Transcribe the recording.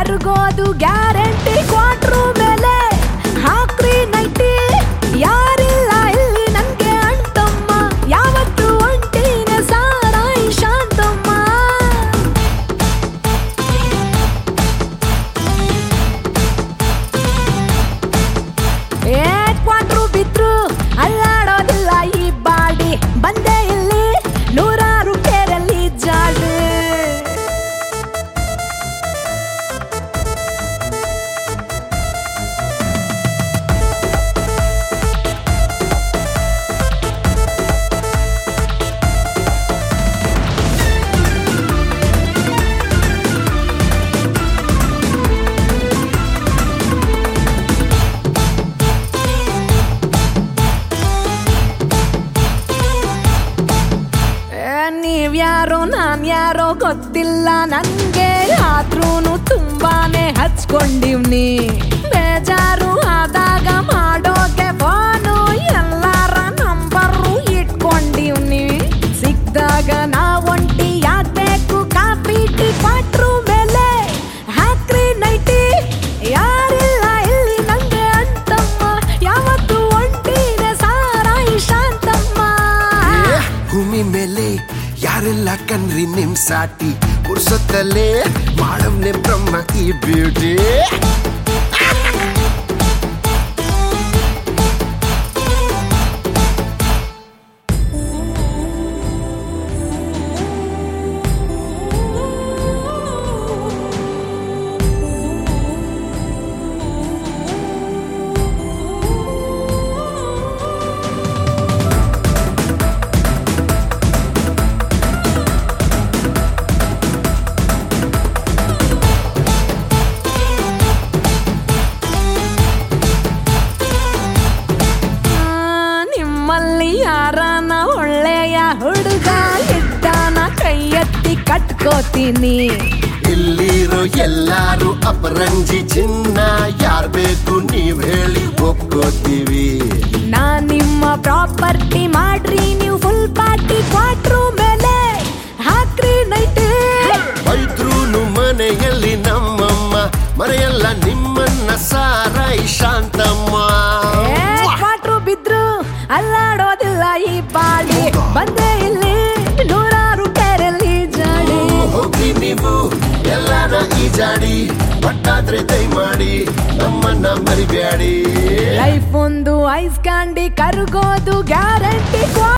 ಕರ್ಗೋದು guarantee quarter ಮೇಲೆ ಹಾಕ್ರಿ nighty ಯಾರಿಲ್ಲ ಇಲ್ಲಿ ನನ್ಗೆ ಅಣ್ತಮ್ಮ ಯಾವತ್ತು ಒಂಟಿನ ಸಾರಾಯಿ ಶಾಂತಮ್ಮ ಏ ಕ್ವಾಟ್ರು ಬಿದ್ರು ಅಲ್ಲಾಡೋದಿಲ್ಲ ಈ ಬಾಡಿ ಬಂದೆ ಇಲ್ಲಿ ನೂರಾರು ಕೇರಲ್ಲಿ ಜಾಡು ಏ, ನೀವ್ಯಾರೋ ನಾನ್ ಯಾರೋ ಗೊತ್ತಿಲ್ಲ ನನ್ಗೆ ಆದ್ರೂನು ತುಂಬಾನೇ ಹಚ್ಕೊಂಡಿವ್ನಿ ಬೇಜಾರು ಆದಾಗ ಮಾಡೋಕೆ ಫೋನು ಎಲ್ಲಾರ ನಂಬರು ಇಟ್ಕೊಂಡಿವ್ನಿ ಸಿಕ್ದಾಗ ನಾ ಒಂಟಿ ಯಾಕ್ಬೇಕು ಕಾಫಿ ಟೀ ಕ್ವಾಟ್ರು ಮೇಲೆ ಹಾಕ್ರಿ ನೈಟಿ ಯಾರಿಲ್ಲ ಇಲ್ಲಿ ನಂಗೆ ಅಂತಮ್ಮ ಯಾವತ್ತು ಒಂಟಿದೆ ಸಾರಾಯಿ ಶಾಂತಮ್ಮ ಏ, ಭೂಮಿ ಮೇಲೆ ಯಾರೆಲ್ಲ ಕಣ್ರಿ ನಿಮ್ ಸಾಟಿ ಪುರ್ಸೊತ್ತಲ್ಲೇ ಮಾಡವ್ನೆ ಬ್ರಹ್ಮ ಈ ಬ್ಯೂಟಿ ಆ, ನಿಮ್ಮಲ್ಲಿ ಯಾರನ ಒಳ್ಳೆಯ ಹುಡುಗ ಇದ್ದಾನ ಕೈ ಎತ್ತಿ ಕಟ್ಕೋತೀನಿ ಇಲ್ಲಿರೋ ಎಲ್ಲಾರು ಅಪರಂಜಿ ಚಿನ್ನ ಯಾರ್ ಬೇಕು ನೀವ್ ಹೇಳಿ ಒಪ್ಕೋತೀವಿ ನಾ ನಿಮ್ಮ ಪ್ರಾಪರ್ಟಿ ಮಾಡ್ರಿ ನೀವು ಫುಲ್ ಪಾರ್ಟಿ ಕ್ವಾಟ್ರು ಮೇಲೆ ಹಾಕ್ರಿ ನೈಟ್ ಬೈದ್ರೂನು ಮನೆಯಲ್ಲಿ ನಮ್ಮಮ್ಮ ಮರೆಯಲ್ಲ ನಿಮ್ಮನ್ನ ಸಾರಾಯಿ ಶಾಂತಮ್ಮ ಕ್ವಾಟ್ರು ಬಿದ್ರು ಅಲ್ಲಾಡೋದಿಲ್ಲ ಈ ಬಾಡಿ ಬಂದೆ ಇಲ್ಲಿ ನೂರಾರು ಕೆರೆಯಲ್ಲಿ ಜಾಡಿ ಹೋಗಿ ನೀವು ಎಲ್ಲಾನ ಈಜಾಡಿ ಬಟ್ಟಾದ್ರೆ ದಯಮಾಡಿ ನಮ್ಮನ್ನ ಮರಿಬ್ಯಾಡಿ ಲೈಫ್ ಒಂದು ಐಸ್ ಕ್ಯಾಂಡಿ ಕರ್ಗೋದು ಗ್ಯಾರಂಟಿ